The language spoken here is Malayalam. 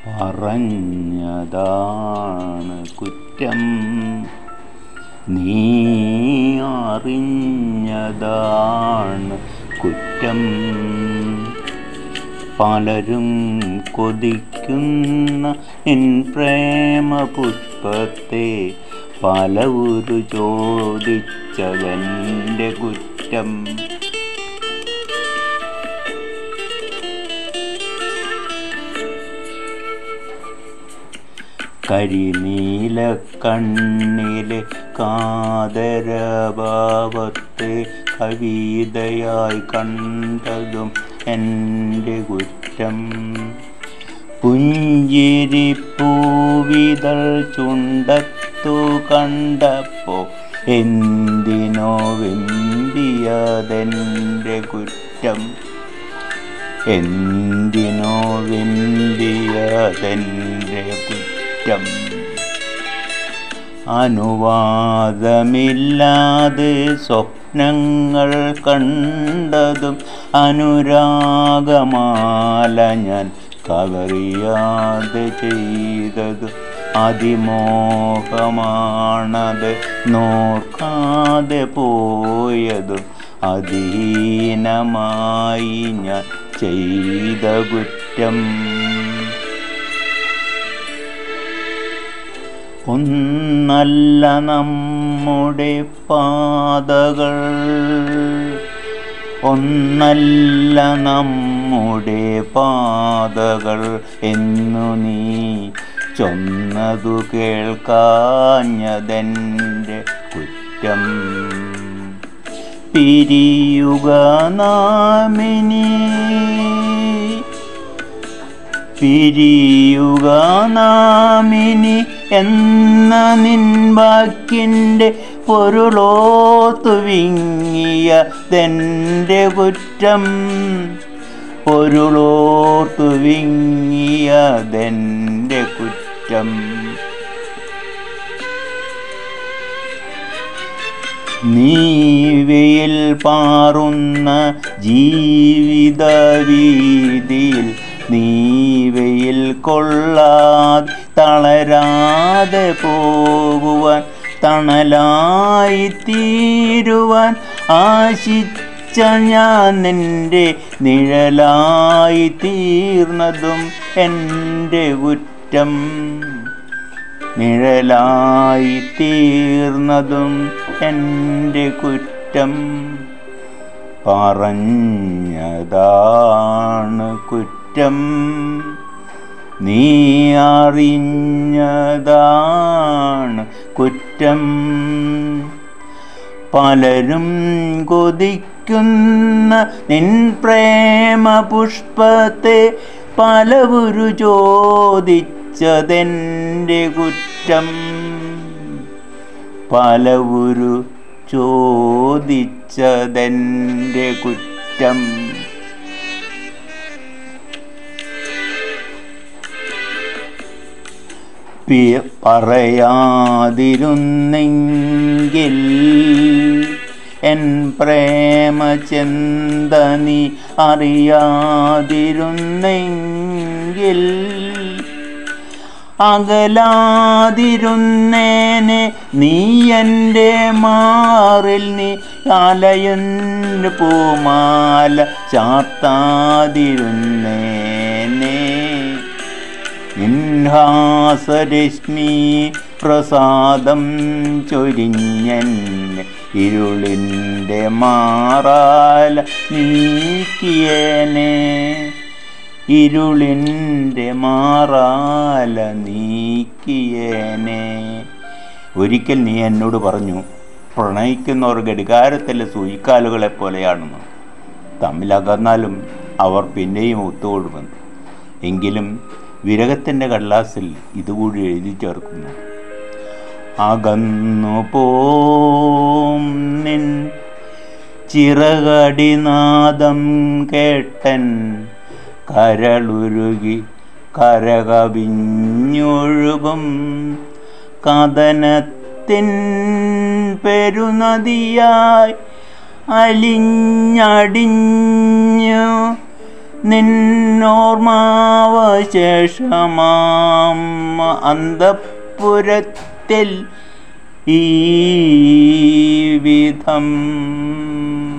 പറഞ്ഞതാണ് കുറ്റം നീ അറിഞ്ഞതാണ് കുറ്റം പലരും കൊതിക്കുന്ന നിൻ പ്രേമ പുഷ്പത്തെ പലവരു ചോദിച്ചതെൻ്റെ കുറ്റം കരിനീല കണ്ണിലെ കാതരഭാവത്തെ കവിതയായി കണ്ടതും എൻ്റെ കുറ്റം പുഞ്ചിരിപ്പൂവിതൾ ചുണ്ടത്തു കണ്ടപ്പോ എന്തിനോ വെമ്പിയതെൻ്റെ കുറ്റം എന്തിനോ വെമ്പിയതെൻ്റെ കുറ്റം അനുവാദമില്ലാതെ സ്വപ്നങ്ങൾ കണ്ടതും അനുരാഗമാല ഞാൻ കവറിയാതെ ചെയ്തതും അതിമോഹമാണത് നോക്കാതെ പോയതും അധീനമായി ഞാൻ ചെയ്ത കുറ്റം ഒന്നല്ല നമ്മുടെ പാതകൾ ഒന്നല്ല നമ്മുടെ പാതകൾ എന്നു നീ ചൊന്നതു കേൾക്കാഞ്ഞതെൻ്റെ കുറ്റം പിരിയുക നാമിനി പിരിയുക നാമിനി എന്ന നിൻ വാക്കിൻ്റെ പൊരുളോത്തു വിങ്ങിയതെൻ്റെ കുറ്റം പൊരുളോർത്തു വിങ്ങിയതെൻ്റെ കുറ്റം നീവയിൽ പാറുന്ന ജീവിത വീതിയിൽ നീവയിൽ കൊള്ളാതെ തളരാതെ പോകുവാൻ തണലായി തീരുവാൻ ആശിച്ച ഞാൻ നിൻ്റെ നിഴലായി തീർന്നതും എൻ്റെ കുറ്റം നിഴലായി തീർന്നതും എൻ്റെ കുറ്റം പറഞ്ഞതാണ് കുറ്റം നീ അറിഞ്ഞതാണ് കുറ്റം പലരും കൊതിക്കുന്ന നിൻ പ്രേമ പുഷ്പത്തെ പലവരു ചോദിച്ചതെൻ്റെ കുറ്റം പലവുരു ചോദിച്ചതെൻ്റെ കുറ്റം പി- പറയാതിരുന്നെങ്കിൽ എൻ പ്രേമചന്ദനി അറിയാതിരുന്നെങ്കിൽ അകലാതിരുന്നേനെ നീ എൻ്റെ മാറിൽ നീ അലയുന്ന പൂമാല ചാർത്താതിരുന്നേനെ നിൻഹാസരശ്മി പ്രസാദം ചൊരിഞ്ഞെന്നെ ഇരുളിൻ്റെ മാറാല നീക്കിയേനെ ഇരുളിൻ്റെ മാറാല നീക്കിയേനെ ഒരിക്കൽ നീ എന്നോട് പറഞ്ഞു പ്രണയിക്കുന്നവർ ഘടികാരത്തിലെ സൂയിക്കാലുകളെ പോലെയാണെന്ന് തമ്മിലകന്നാലും അവർ പിന്നെയും ഒത്തുകൊടുമെന്ന് എങ്കിലും വിരഹത്തിൻ്റെ കടലാസിൽ ഇതുകൂടി എഴുതി ചേർക്കുന്നു അകന്നു പോം നിൻ ചിറകടിനാദം കേട്ടൻ കരളുരുകി കരകവിഞ്ഞൊഴുകും കഥനത്തിൻ പെരുനദിയായി അലിഞ്ഞടിഞ്ഞു നിന്നോർമാവശേഷമാം അന്തപ്പുരത്തിൽ ഈ വിധം